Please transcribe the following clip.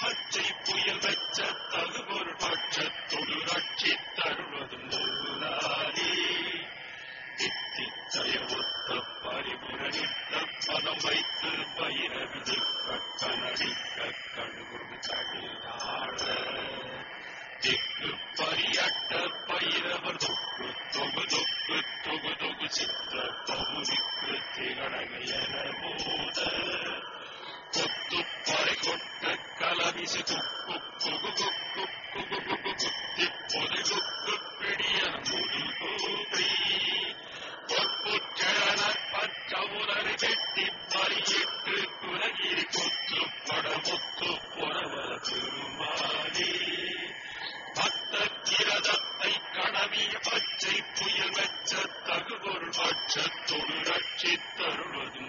பச்சை புயல் வெச்ச தகுபொரு பட்சத்தொடு ரட்சி தருவதும் முல்லாலே தித்திச்சய ஒத்த பரிபுரணித்த பதம் வைத்து பயிரவிதி கட்டனடிக்க கடுகுடு கடிதாழ திக்கு பரியட்ட பயிரவர் தொக்கு தொகு தொக்கு தொகு தொகு சித்த தொகுதிக்கு திகழகையன போத கொத்து பறை கொட்ட கலவிசு துக்கு குகு குக்கு குகு குகு குத்தி பொது குக்கு பிடியன முடி கூடி பொற்புற்றனர் பச்சவுலரு கெட்டி பறியிட்டு குலகிரி கொத்து படமுத்து பொறவர பெருமானே பத்த கிரதத்தை கடவிய பச்சை புயல் வெச்ச தகுபொருள் பட்சத்தொடு ரட்சித்தருள்வது